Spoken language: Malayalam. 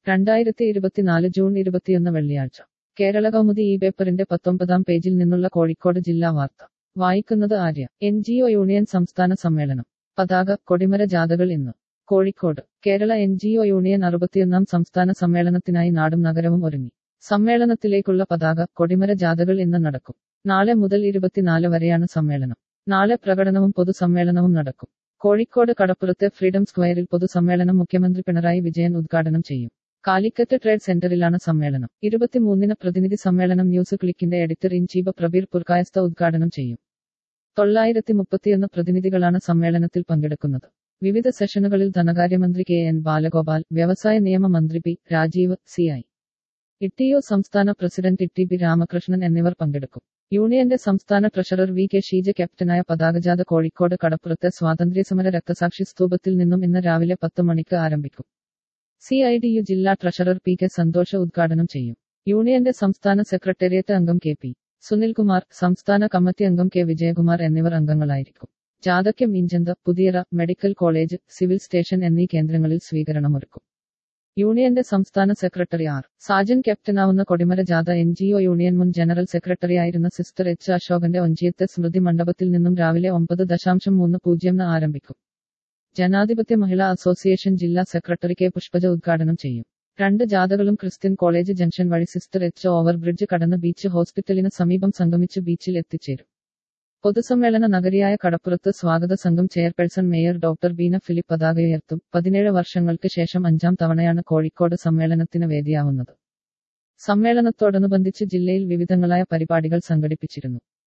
രണ്ടായിരത്തി ഇരുപത്തിനാല് ജൂൺ ഇരുപത്തിയൊന്ന് വെള്ളിയാഴ്ച കേരള കൗമുദി ഈ പേപ്പറിന്റെ പത്തൊമ്പതാം പേജിൽ നിന്നുള്ള കോഴിക്കോട് ജില്ലാ വാർത്ത വായിക്കുന്നത് Arya N G O union സംസ്ഥാന സമ്മേളനം പതാക കൊടിമര ജാഥകൾ ഇന്ന് Kozhikode Kerala N G O union അറുപത്തിയൊന്നാം സംസ്ഥാന സമ്മേളനത്തിനായി നാടും നഗരവും ഒരുങ്ങി സമ്മേളനത്തിലേക്കുള്ള പതാക കൊടിമര ജാഥകൾ ഇന്ന് നടക്കും നാളെ മുതൽ ഇരുപത്തിനാല് വരെയാണ് സമ്മേളനം നാളെ പ്രകടനവും പൊതുസമ്മേളനവും നടക്കും കോഴിക്കോട് കടപ്പുറത്തെ ഫ്രീഡം സ്ക്വയറിൽ പൊതുസമ്മേളനം മുഖ്യമന്ത്രി പിണറായി വിജയൻ ഉദ്ഘാടനം ചെയ്യും കാലിക്കറ്റ് ട്രേഡ് സെന്ററിലാണ് സമ്മേളനം ഇരുപത്തിമൂന്നിന് പ്രതിനിധി സമ്മേളനം ന്യൂസ് ക്ലിക്കിന്റെ editor in chief Prabir Purkayastha ഉദ്ഘാടനം ചെയ്യും തൊള്ളായിരത്തി മുപ്പത്തിയൊന്ന് പ്രതിനിധികളാണ് സമ്മേളനത്തിൽ പങ്കെടുക്കുന്നത് വിവിധ സെഷനുകളിൽ ധനകാര്യമന്ത്രി കെ എൻ ബാലഗോപാൽ വ്യവസായ നിയമ മന്ത്രി പി രാജീവ് സി ഐ ഇട്ടിഒ സംസ്ഥാന പ്രസിഡന്റ് ഇട്ടി ബി രാമകൃഷ്ണൻ എന്നിവർ പങ്കെടുക്കും യൂണിയന്റെ സംസ്ഥാന ട്രഷറർ വി കെ ഷീജ ക്യാപ്റ്റനായ പതാകജാഥ കോഴിക്കോട് കടപ്പുറത്തെ സ്വാതന്ത്ര്യസമര രക്തസാക്ഷി സ്തൂപത്തിൽ നിന്നും ഇന്ന് രാവിലെ പത്ത് മണിക്ക് ആരംഭിക്കും സി ഐ ഡി യു ജില്ലാ ട്രഷറർ പി കെ സന്തോഷ ഉദ്ഘാടനം ചെയ്യും യൂണിയന്റെ സംസ്ഥാന സെക്രട്ടേറിയറ്റ് അംഗം കെ പി സുനിൽകുമാർ സംസ്ഥാന കമ്മിറ്റി അംഗം കെ വിജയകുമാർ എന്നിവർ അംഗങ്ങളായിരിക്കും ജാഥയ്ക്ക് Meenchanda Puthiyara medical college civil station എന്നീ കേന്ദ്രങ്ങളിൽ സ്വീകരണമൊരുക്കും യൂണിയന്റെ സംസ്ഥാന സെക്രട്ടറി ആർ സാജൻ ക്യാപ്റ്റനാവുന്ന കൊടിമര ജാഥ എൻ ജി ഒ യൂണിയൻ മുൻ ജനറൽ സെക്രട്ടറിയായിരുന്ന സിസ്റ്റർ എച്ച് അശോകന്റെ ഒഞ്ചിയത്തെ സ്മൃതി മണ്ഡപത്തിൽ നിന്നും രാവിലെ ഒമ്പത് ദശാംശം മൂന്ന് പൂജ്യം ആരംഭിക്കും ജനാധിപത്യ മഹിളാ അസോസിയേഷൻ ജില്ലാ സെക്രട്ടറി കെ പുഷ്പജ ഉദ്ഘാടനം ചെയ്യും രണ്ട് ജാഥകളും ക്രിസ്ത്യൻ കോളേജ് ജംഗ്ഷൻ വഴി സിസ്റ്റർ എച്ച് ഓവർബ്രിഡ്ജ് കടന്ന് ബീച്ച് ഹോസ്പിറ്റലിന് സമീപം സംഗമിച്ച് ബീച്ചിൽ എത്തിച്ചേരും പൊതുസമ്മേളന നഗരിയായ കടപ്പുറത്ത് സ്വാഗത സംഘം chairperson mayor doctor Beena Philip പതാകയുയർത്തും പതിനേഴ് വർഷങ്ങൾക്ക് ശേഷം അഞ്ചാം തവണയാണ് കോഴിക്കോട് സമ്മേളനത്തിന് വേദിയാവുന്നത് സമ്മേളനത്തോടനുബന്ധിച്ച് ജില്ലയിൽ വിവിധങ്ങളായ പരിപാടികൾ സംഘടിപ്പിച്ചിരുന്നു